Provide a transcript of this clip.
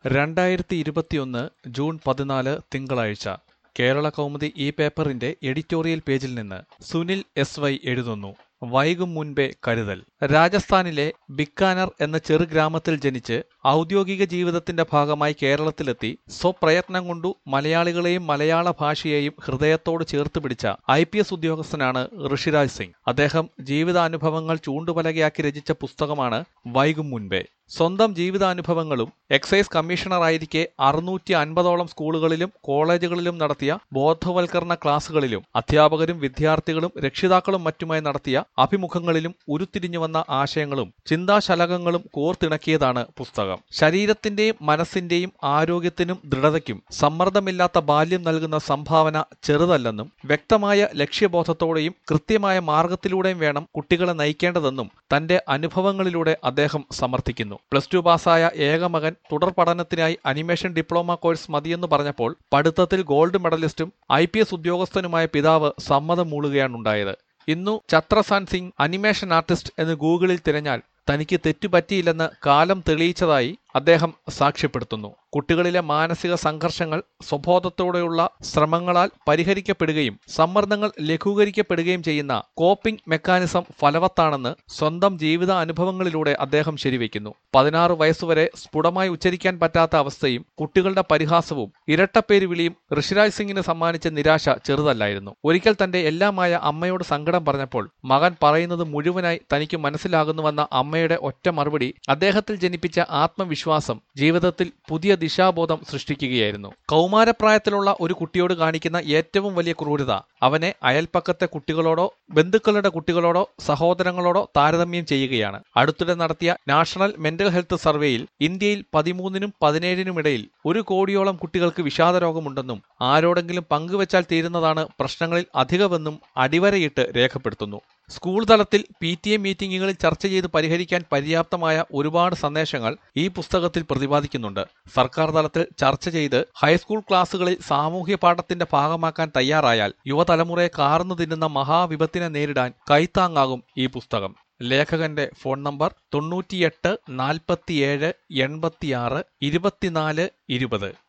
രണ്ടായിരത്തി ഇരുപത്തിയൊന്ന് ജൂൺ പതിനാല് തിങ്കളാഴ്ച കേരള കൗമുദി ഈ പേപ്പറിന്റെ എഡിറ്റോറിയൽ പേജിൽ നിന്ന് സുനിൽ എസ് വൈ എഴുതുന്നു വൈകും മുൻപേ കരുതൽ രാജസ്ഥാനിലെ ബിക്കാനർ എന്ന ചെറുഗ്രാമത്തിൽ ജനിച്ച് ഔദ്യോഗിക ജീവിതത്തിന്റെ ഭാഗമായി കേരളത്തിലെത്തി സ്വപ്രയത്നം കൊണ്ടു മലയാളികളെയും മലയാള ഭാഷയെയും ഹൃദയത്തോട് ചേർത്ത് പിടിച്ച ഐ പി എസ് ഉദ്യോഗസ്ഥനാണ് ഋഷിരാജ് സിംഗ് അദ്ദേഹം ജീവിതാനുഭവങ്ങൾ ചൂണ്ടുപലകയാക്കി രചിച്ച പുസ്തകമാണ് വൈകും മുൻപേ സ്വന്തം ജീവിതാനുഭവങ്ങളും എക്സൈസ് കമ്മീഷണറായിരിക്കെ അറുന്നൂറ്റി അൻപതോളം സ്കൂളുകളിലും കോളേജുകളിലും നടത്തിയ ബോധവൽക്കരണ ക്ലാസുകളിലും അധ്യാപകരും വിദ്യാർത്ഥികളും രക്ഷിതാക്കളും മറ്റുമായി നടത്തിയ അഭിമുഖങ്ങളിലും ഉരുത്തിരിഞ്ഞു വന്ന ആശയങ്ങളും ചിന്താശലകങ്ങളും കോർത്തിണക്കിയതാണ് പുസ്തകം ശരീരത്തിന്റെയും മനസ്സിന്റെയും ആരോഗ്യത്തിനും ദൃഢതയ്ക്കും സമ്മർദ്ദമില്ലാത്ത ബാല്യം നൽകുന്ന സംഭാവന ചെറുതല്ലെന്നും വ്യക്തമായ ലക്ഷ്യബോധത്തോടെയും കൃത്യമായ മാർഗത്തിലൂടെയും വേണം കുട്ടികളെ നയിക്കേണ്ടതെന്നും തന്റെ അനുഭവങ്ങളിലൂടെ അദ്ദേഹം സമർത്ഥിക്കുന്നു പ്ലസ് ടു പാസ്സായ ഏക മകൻ തുടർ പഠനത്തിനായി അനിമേഷൻ ഡിപ്ലോമ കോഴ്സ് മതിയെന്ന് പറഞ്ഞപ്പോൾ പഠിത്തത്തിൽ ഗോൾഡ് മെഡലിസ്റ്റും ഐ പി എസ് ഉദ്യോഗസ്ഥനുമായ പിതാവ് സമ്മതം മൂളുകയാണുണ്ടായത് ഇന്നു ഛത്രസാൻ സിംഗ് അനിമേഷൻ ആർട്ടിസ്റ്റ് എന്ന് ഗൂഗിളിൽ തിരഞ്ഞാൽ തനിക്ക് തെറ്റുപറ്റിയില്ലെന്ന് കാലം തെളിയിച്ചതായി അദ്ദേഹം സാക്ഷ്യപ്പെടുത്തുന്നു കുട്ടികളിലെ മാനസിക സംഘർഷങ്ങൾ സ്വബോധത്തോടെയുള്ള ശ്രമങ്ങളാൽ പരിഹരിക്കപ്പെടുകയും സമ്മർദ്ദങ്ങൾ ലഘൂകരിക്കപ്പെടുകയും ചെയ്യുന്ന കോപ്പിംഗ് മെക്കാനിസം ഫലവത്താണെന്ന് സ്വന്തം ജീവിത അനുഭവങ്ങളിലൂടെ അദ്ദേഹം ശരിവെക്കുന്നു പതിനാറ് വയസ്സുവരെ സ്ഫുടമായി ഉച്ചരിക്കാൻ പറ്റാത്ത അവസ്ഥയും കുട്ടികളുടെ പരിഹാസവും ഇരട്ടപ്പേര് വിളിയും ഋഷിരാജ് സിംഗിന് സമ്മാനിച്ച നിരാശ ചെറുതല്ലായിരുന്നു ഒരിക്കൽ തന്റെ എല്ലാമായ അമ്മയോട് സങ്കടം പറഞ്ഞപ്പോൾ മകൻ പറയുന്നത് മുഴുവനായി തനിക്ക് മനസ്സിലാകുന്നുവെന്ന അമ്മയുടെ ഒറ്റ മറുപടി അദ്ദേഹത്തിൽ ജനിപ്പിച്ച ആത്മവിശ്വാസം ജീവിതത്തിൽ പുതിയ ദിശാബോധം സൃഷ്ടിക്കുകയായിരുന്നു കൗമാരപ്രായത്തിലുള്ള ഒരു കുട്ടിയോട് കാണിക്കുന്ന ഏറ്റവും വലിയ ക്രൂരത അവനെ അയൽപ്പക്കത്തെ കുട്ടികളോടോ ബന്ധുക്കളുടെ കുട്ടികളോടോ സഹോദരങ്ങളോടോ താരതമ്യം ചെയ്യുകയാണ് അടുത്തിടെ നടത്തിയ നാഷണൽ മെന്റൽ ഹെൽത്ത് സർവേയിൽ ഇന്ത്യയിൽ പതിമൂന്നിനും പതിനേഴിനും ഇടയിൽ ഒരു കോടിയോളം കുട്ടികൾക്ക് വിഷാദരോഗമുണ്ടെന്നും ആരോടെങ്കിലും പങ്കുവച്ചാൽ തീരുന്നതാണ് പ്രശ്നങ്ങളിൽ അധികമെന്നും അടിവരയിട്ട് രേഖപ്പെടുത്തുന്നു സ്കൂൾ തലത്തിൽ പി ടി എ മീറ്റിംഗുകളിൽ ചർച്ച ചെയ്ത് പരിഹരിക്കാൻ പര്യാപ്തമായ ഒരുപാട് സന്ദേശങ്ങൾ ഈ പുസ്തകത്തിൽ പ്രതിപാദിക്കുന്നുണ്ട് സർക്കാർ തലത്തിൽ ചർച്ച ചെയ്ത് ഹൈസ്കൂൾ ക്ലാസുകളിൽ സാമൂഹ്യ പാഠത്തിന്റെ ഭാഗമാക്കാൻ തയ്യാറായാൽ യുവതലമുറയെ കാർന്നു തിന്നുന്ന മഹാവിപത്തിനെ നേരിടാൻ കൈത്താങ്ങാകും ഈ പുസ്തകം ലേഖകന്റെ ഫോൺ നമ്പർ തൊണ്ണൂറ്റിയെട്ട് നാൽപ്പത്തിയേഴ് എൺപത്തിയാറ് ഇരുപത്തിനാല് ഇരുപത്